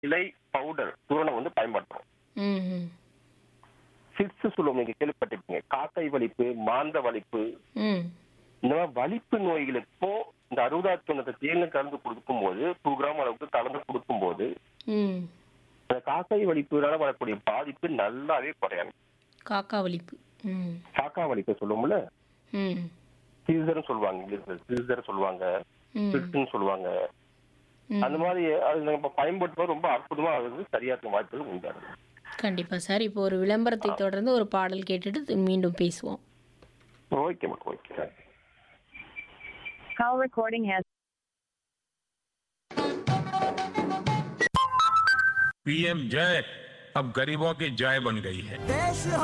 இலை பவுடர் சூரணம் வந்து பயன்படுத்துறோம் ம் ம் சிட்ஸ் சொல்லுவோம் நீங்க கேள்விப்பட்டிருப்பீங்க காக்கை வலிப்பு மாந்த வலிப்பு ம் இந்த மாதிரி வலிப்பு நோய்களுக்கும் இந்த அறுபதாயிரத்தி தொண்ணூத்தி தேனு கலந்து கொடுக்கும்போது டூ கிராம் அளவுக்கு கலந்து கொடுக்கும்போது ம் இந்த காக்கை வலிப்புனால வரக்கூடிய பாதிப்பு நல்லாவே குறையும் காக்கா வலிப்பு ம் காக்கா வலிப்பு சொல்லுவோம்ல ம் சீசர்னு சொல்லுவாங்க இங்கிலீஷ்ல சீசர் சொல்லுவாங்க ம் பிட்ஸ்ன்னு சொல்லுவாங்க ம். அந்த மாதிரி அது நம்ம பயன்படுத்தும்போது ரொம்ப அற்புதமா ஆகுது சரியா இருக்க வாய்ப்புகள் உண்டாகுது கண்டிப்பா சார் இப்போ ஒரு விளம்பரத்தை தொடர்ந்து ஒரு பாடல் கேட்டுட்டு மீண்டும் பேசுவோம் okay madam okay sir Call recording has PM JAY अब गरीबों की जय बन गई है